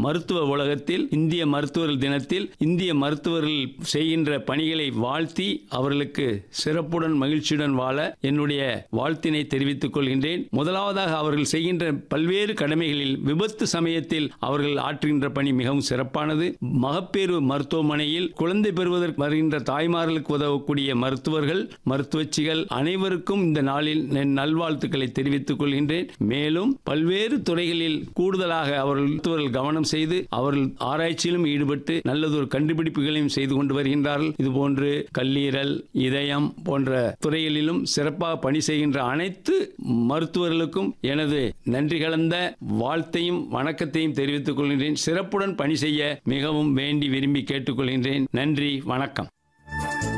மருத்துவ உலகத்தில் இந்திய மருத்துவர்கள் தினத்தில் இந்திய மருத்துவர்கள் செய்கின்ற பணிகளை வாழ்த்தி அவர்களுக்கு சிறப்புடன் மகிழ்ச்சியுடன் வாழ என்னுடைய வாழ்த்தினை தெரிவித்துக் கொள்கின்றேன் முதலாவதாக அவர்கள் செய்கின்ற பல்வேறு கடமைகளில் விபத்து சமயத்தில் அவர்கள் ஆற்றுகின்ற பணி மிகவும் சிறப்பானது மகப்பேறு மருத்துவமனையில் குழந்தை பெறுவதற்கு வருகின்ற தாய்மார்களுக்கு உதவக்கூடிய மருத்துவர்கள் மருத்துவச்சிகள் அனைவருக்கும் இந்த நாளில் என் நல்வாழ்த்துக்களை தெரிவித்துக் கொள்கின்றேன் மேலும் பல்வேறு துறைகளில் கூடுதலாக அவர்கள் மருத்துவர்கள் கவனம் செய்து அவர்கள் ஆராய்ச்சியிலும் ஈடுபட்டு நல்லதொரு கண்டுபிடிப்புகளையும் செய்து கொண்டு வருகின்றார்கள் இதுபோன்று கல்லீரல் இதயம் போன்ற துறைகளிலும் சிறப்பாக பணி செய்கின்ற அனைத்து மருத்துவர்களுக்கும் எனது நன்றி கலந்த வாழ்த்தையும் வணக்கத்தையும் தெரிவித்துக் கொள்கின்றேன் சிறப்புடன் பணி செய்ய மிகவும் வேண்டி விரும்பி கேட்டுக்கொள்கின்றேன் நன்றி வணக்கம்